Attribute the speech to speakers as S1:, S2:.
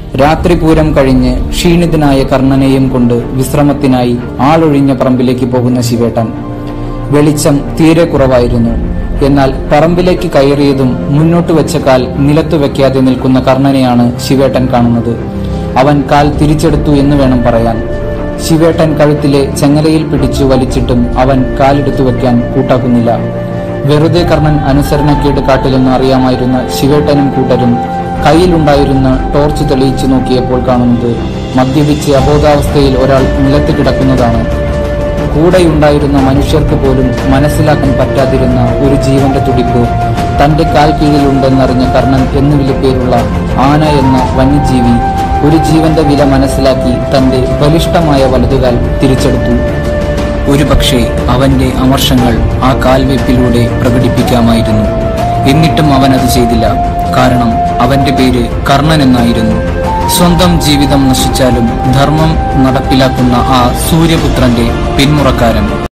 S1: രാത്രി പൂരം കഴിഞ്ഞ് ക്ഷീണിതനായ കർണനെയും കൊണ്ട് വിശ്രമത്തിനായി ആളൊഴിഞ്ഞ പറമ്പിലേക്ക് പോകുന്ന ശിവേട്ടൻ വെളിച്ചം തീരെ കുറവായിരുന്നു എന്നാൽ പറമ്പിലേക്ക് കയറിയതും മുന്നോട്ട് വെച്ച കാൽ നിലത്തു വെക്കാതെ നിൽക്കുന്ന കർണനെയാണ് ശിവേട്ടൻ കാണുന്നത് അവൻ കാൽ തിരിച്ചെടുത്തു എന്ന് വേണം പറയാൻ ശിവേട്ടൻ കഴുത്തിലെ ചെങ്ങലയിൽ പിടിച്ചു വലിച്ചിട്ടും അവൻ കാലെടുത്തു വെക്കാൻ കൂട്ടാക്കുന്നില്ല വെറുതെ കർണൻ അനുസരണക്കേട് കാട്ടിലെന്ന് അറിയാമായിരുന്ന ശിവേട്ടനും കൂട്ടരും കയ്യിലുണ്ടായിരുന്ന ടോർച്ച് തെളിയിച്ചു നോക്കിയപ്പോൾ കാണുന്നത് മദ്യപിച്ച് അബോധാവസ്ഥയിൽ ഒരാൾ നിലത്ത് കിടക്കുന്നതാണ് കൂടെയുണ്ടായിരുന്ന മനുഷ്യർക്ക് പോലും മനസ്സിലാക്കാൻ പറ്റാതിരുന്ന ഒരു ജീവന്റെ തുടിപ്പ് തന്റെ കാൽ കീഴിലുണ്ടെന്നറിഞ്ഞ കർണൻ എന്നു വിളിപ്പേരുള്ള ആന എന്ന വന്യജീവി ഒരു ജീവന്റെ വില മനസ്സിലാക്കി തന്റെ ബലിഷ്ഠമായ വലതുകാൽ തിരിച്ചെടുത്തു ഒരുപക്ഷെ അവന്റെ അമർഷങ്ങൾ ആ കാൽവെപ്പിലൂടെ പ്രകടിപ്പിക്കാമായിരുന്നു എന്നിട്ടും അവൻ അത് ചെയ്തില്ല കാരണം അവന്റെ പേര് കർണൻ എന്നായിരുന്നു സ്വന്തം ജീവിതം നശിച്ചാലും ധർമ്മം നടപ്പിലാക്കുന്ന ആ സൂര്യപുത്രന്റെ പിന്മുറക്കാരൻ